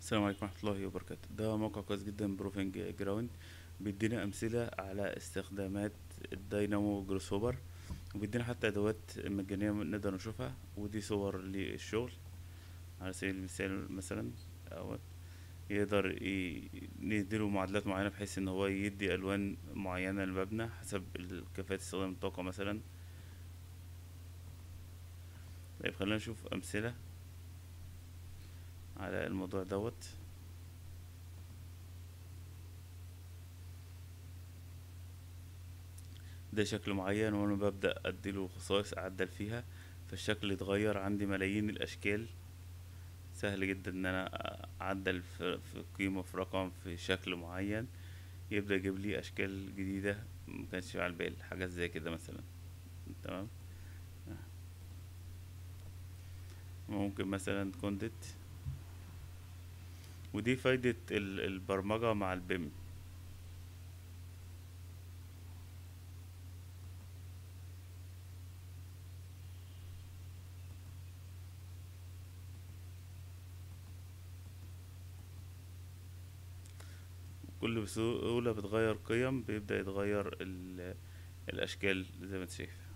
السلام عليكم ورحمة الله وبركاته ده موقع كويس جدا بروفنج جراوند بيدينا أمثلة على استخدامات الداينامو جروس هوبر وبيدينا حتى أدوات مجانية نقدر نشوفها ودي صور للشغل على سبيل المثال مثلا أو يقدر ي- نديله معادلات معينة بحيث إن هو يدي ألوان معينة للمبنى حسب ال- كفاءة استخدام الطاقة مثلا طيب خلينا نشوف أمثلة على الموضوع دوت ده شكل معين وانا ببدأ اديله خصائص اعدل فيها فالشكل يتغير عندي ملايين الاشكال سهل جدا ان انا اعدل في في قيمة في رقم في شكل معين يبدأ يجيب لي اشكال جديدة مكانش على البال حاجات زي كده مثلا تمام ممكن مثلا كونديت ودي فايدة ال- البرمجة مع البيم كل بسهولة بتغير قيم بيبدأ يتغير ال- الأشكال زي ما انت شايف